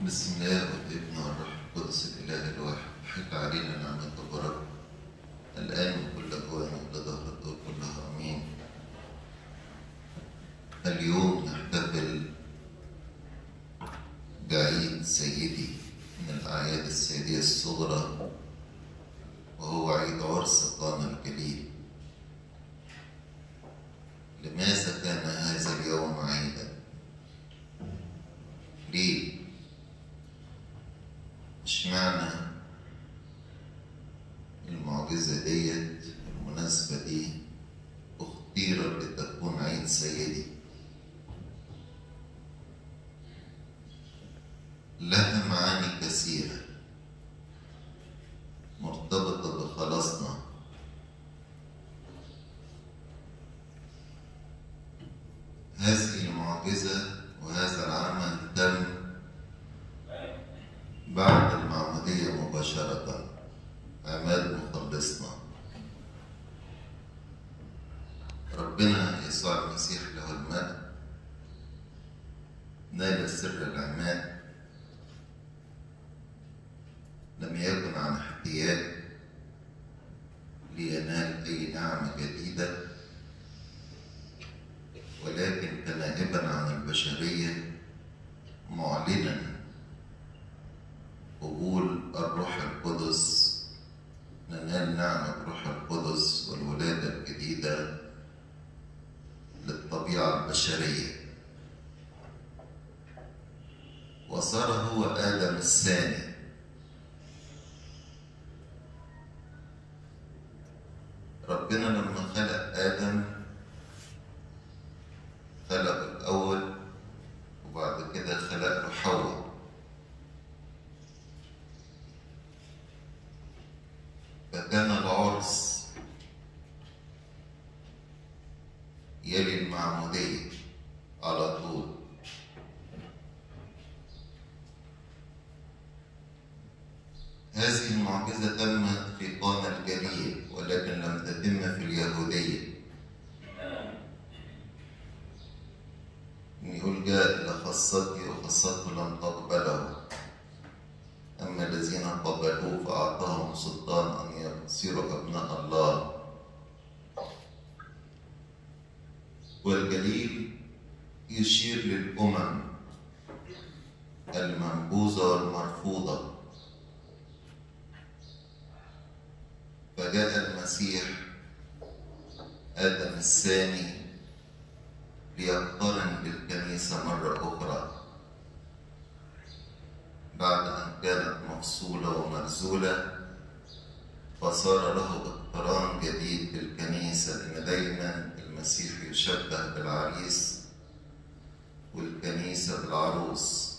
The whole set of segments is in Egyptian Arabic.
بسم الله والابن والروح القدس الاله الواحد حق علينا نعمته وبركته الان وكل اوان ولدهر الدور كلها امين اليوم نحتفل بعيد سيدي من الاعياد السيديه الصغرى وهو عيد عرس قانا الجليل لماذا كان هذا اليوم عيدا ليه اشمعنى المعجزة ديت المناسبة دي اختيرت لتكون عيد سيدي لها معاني كثيرة مرتبطة بخلاصنا هذه المعجزة وهذا العمل تم بعد المعمودية مباشرة عماد مخلصنا ربنا يسوع المسيح له المجد نال سر العماد لم يكن عن احتياج لينال أي نعمة جديدة ولكن كان نائبا عن البشرية معلنا قبول الروح القدس ننال نعمة الروح القدس والولادة الجديدة للطبيعة البشرية وصار هو آدم الثاني ربنا لما خلق آدم خلق الأول وبعد كده خلق له حواء فكان العرس يلي المعمودية على طول هذه المعجزة تمت في قانا الجليل ولكن لم تتم في اليهودية يقول جاء إلى خاصتي وخاصته لم تقبله أما الذين قبلوه فأعطاهم سلطان أن يصيروا أبناء الله والجليل يشير للأمم المنبوذة والمرفوضة فجاء المسيح آدم الثاني ليقترن بالكنيسة مرة أخرى بعد أن كانت مفصولة ومرزولة فصار له اقتران جديد بالكنيسة لأن دايما المسيح يشبه بالعريس والكنيسة بالعروس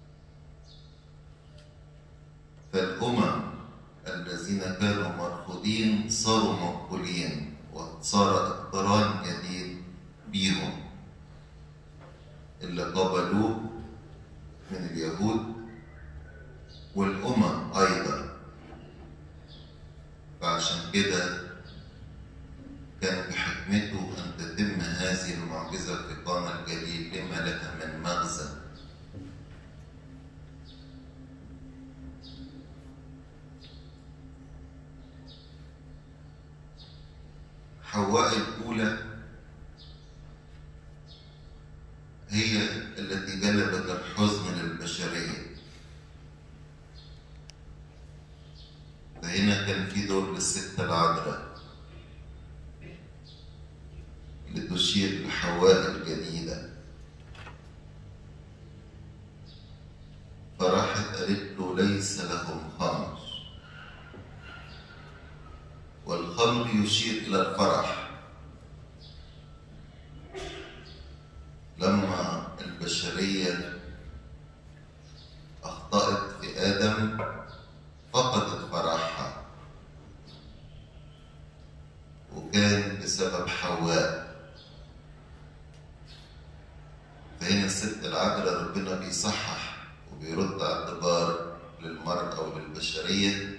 فالأمم الذين كانوا مرفوضين صاروا مقبولين وصار اقتران جديد بيهم اللي قبلوه من اليهود والأمم أيضا فعشان كده كان بحكمته أن تتم هذه المعجزة في قانا الجليل لما لها من مغزى حواء الأولى هي التي جلبت الحزن للبشرية فهنا كان في دور للست العذراء لتشير لحواء الجديدة فراحت قالت له ليس لهم خمر والخمر يشير إلى الفرح لما البشرية أخطأت في آدم فقدت فرحها وكان بسبب حواء فهنا الست العذراء ربنا بيصحح وبيرد اعتبار للمرأة وللبشرية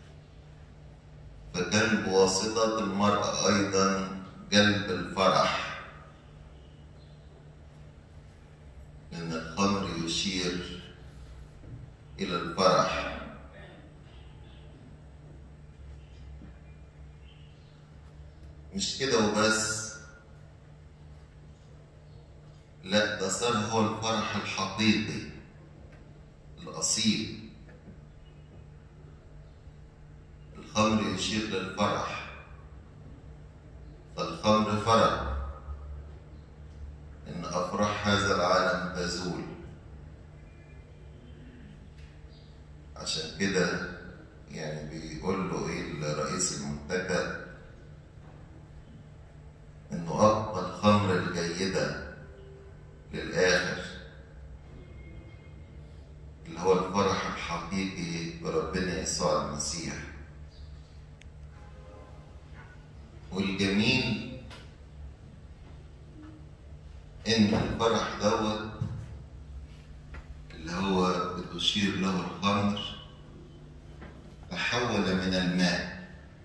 فكان بواسطة المرأة أيضا جلب الفرح لأن الخمر يشير إلى الفرح مش كده وبس لا ده صار هو الفرح الحقيقي الأصيل الخمر يشير للفرح فالخمر فرح إن أفراح هذا العالم تزول عشان كده يعني بيقول له إيه الرئيس المنتدى إنه أقوى الخمر الجيدة للآخر اللي هو الفرح الحقيقي بربنا يسوع المسيح والجميل إن الفرح دوت اللي هو بتشير له الخمر تحول من الماء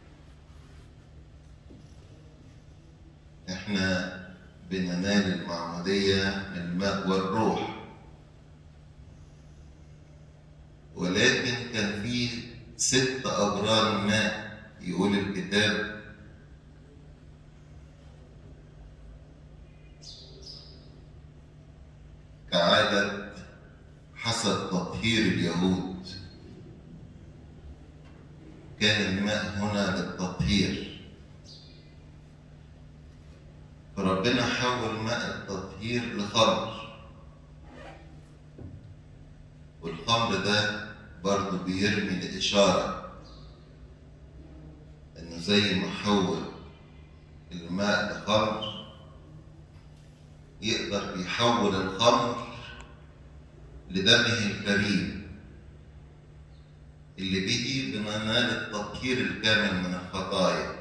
احنا بننال المعمودية من الماء والروح ولكن كان في ست أبرار ماء يقول الكتاب كعادة حسب تطهير اليهود كان الماء هنا للتطهير فربنا حول ماء التطهير لخمر والخمر ده برضه بيرمي لإشارة إنه زي ما حول الماء لخمر يقدر يحول الخمر لدمه الكريم اللي به بننال التطهير الكامل من الخطايا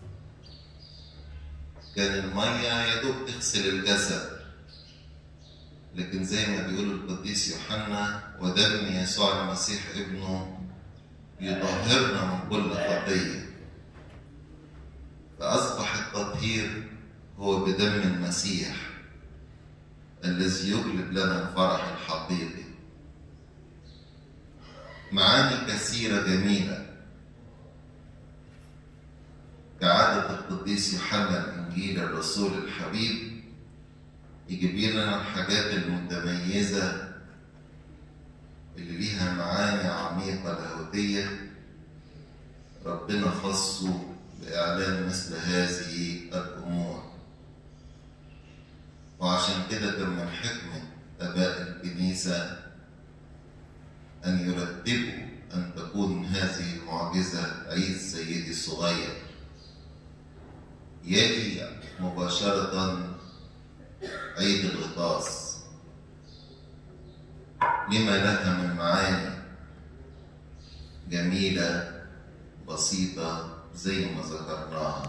كان المية يا دوب تغسل الجسد لكن زي ما بيقول القديس يوحنا ودم يسوع المسيح ابنه يطهرنا من كل خطية فأصبح التطهير هو بدم المسيح الذي يجلب لنا الفرح الحقيقي معاني كثيرة جميلة كعادة القديس يوحنا الإنجيل الرسول الحبيب يجيب لنا الحاجات المتميزة اللي ليها معاني عميقة لاهوتية ربنا خصه بإعلان مثل هذه الأمور وعشان كده كان من حكمة آباء الكنيسة أن يرتبوا أن تكون هذه المعجزة عيد سيدي الصغير يلي مباشرة عيد الغطاس لما لها من معاني جميلة بسيطة زي ما ذكرناها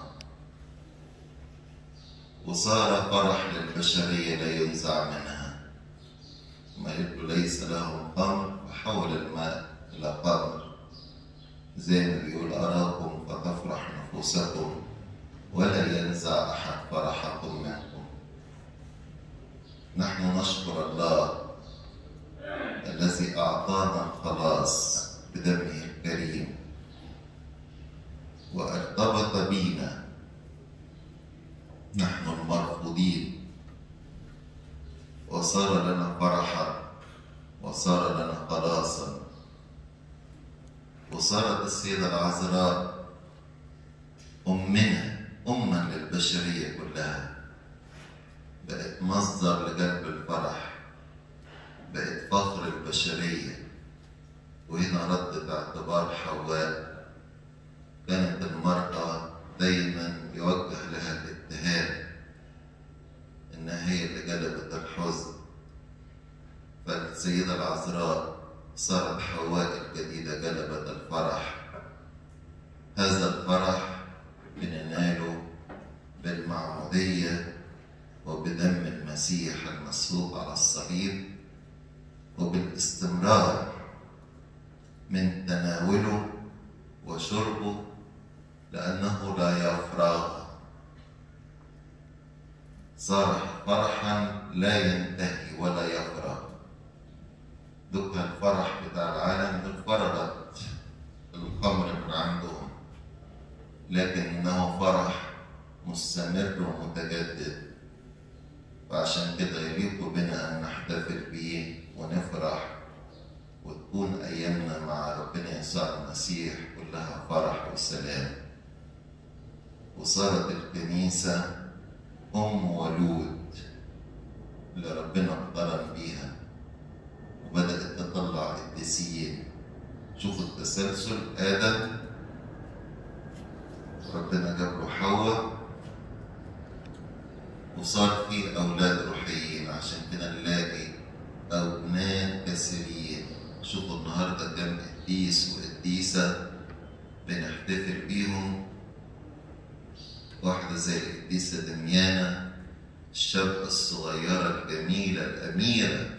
وصار فرح للبشرية لا ينزع منها ما يقول ليس لهم خمر فحول الماء إلى خمر زي ما بيقول أراكم فتفرح نفوسكم ولا ينزع أحد فرحكم منكم نحن نشكر الله الذي أعطانا الخلاص بدمه الكريم وارتبط بينا نحن المرفوضين وصار لنا فرحا وصار لنا خلاصا وصارت السيدة العذراء أمنا أما للبشرية كلها بقت مصدر لجلب الفرح بقت فخر البشرية وهنا ردت اعتبار حواء كانت المرأة دايما يوجه لها الاتهام إنها هي اللي جلبت الحزن فالسيدة العذراء صارت حواء الجديدة جلبت الفرح هذا الفرح بنناله بالمعمودية وبدم المسيح المسلوق على الصليب وبالاستمرار من تناوله وشربه لأنه لا يفرغ صار فرحا لا ينتهي ولا يفرغ دوك الفرح بتاع العالم دول فرغت الخمر من عندهم لكنه فرح مستمر ومتجدد وعشان كده يليق بنا أن نحتفل بيه ونفرح وتكون أيامنا مع ربنا يسوع المسيح كلها فرح وسلام وصارت الكنيسة أم ولود اللي ربنا اقترن بيها وبدأت تطلع قديسين شوفوا التسلسل آدم ربنا جاب له حواء وصار في أولاد روحيين عشان كده نلاقي أبناء كثيرين شوفوا النهارده كم قديس وقديسة بنحتفل بيهم واحدة زي القديسة دميانة الشابة الصغيرة الجميلة الأميرة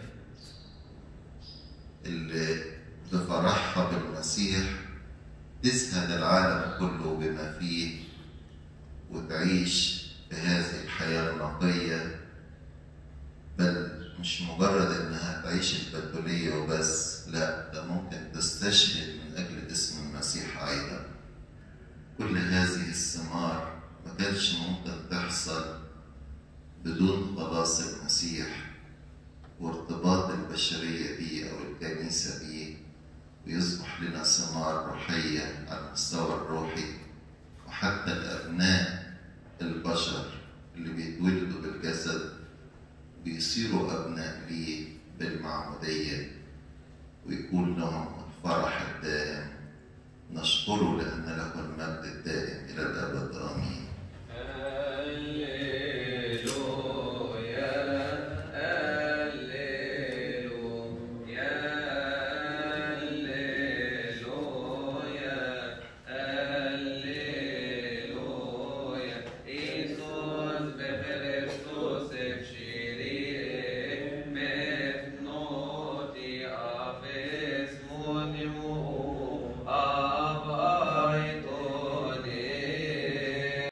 اللي بفرحها بالمسيح تزهد العالم كله بما فيه وتعيش بهذه الحياة النقية بل مش مجرد انها تعيش البتولية وبس لا ده ممكن تستشهد من اجل اسم المسيح ايضا كل هذه الثمار ما كانش ممكن تحصل بدون خلاص المسيح وارتباط البشرية بيه أو الكنيسة بيه ويصبح لنا ثمار روحية على المستوى الروحي وحتى الأبناء البشر اللي بيتولدوا بالجسد بيصيروا أبناء ليه بالمعمودية ويكون لهم الفرح الدائم نشكره لأن له المجد الدائم إلى الأبد آمين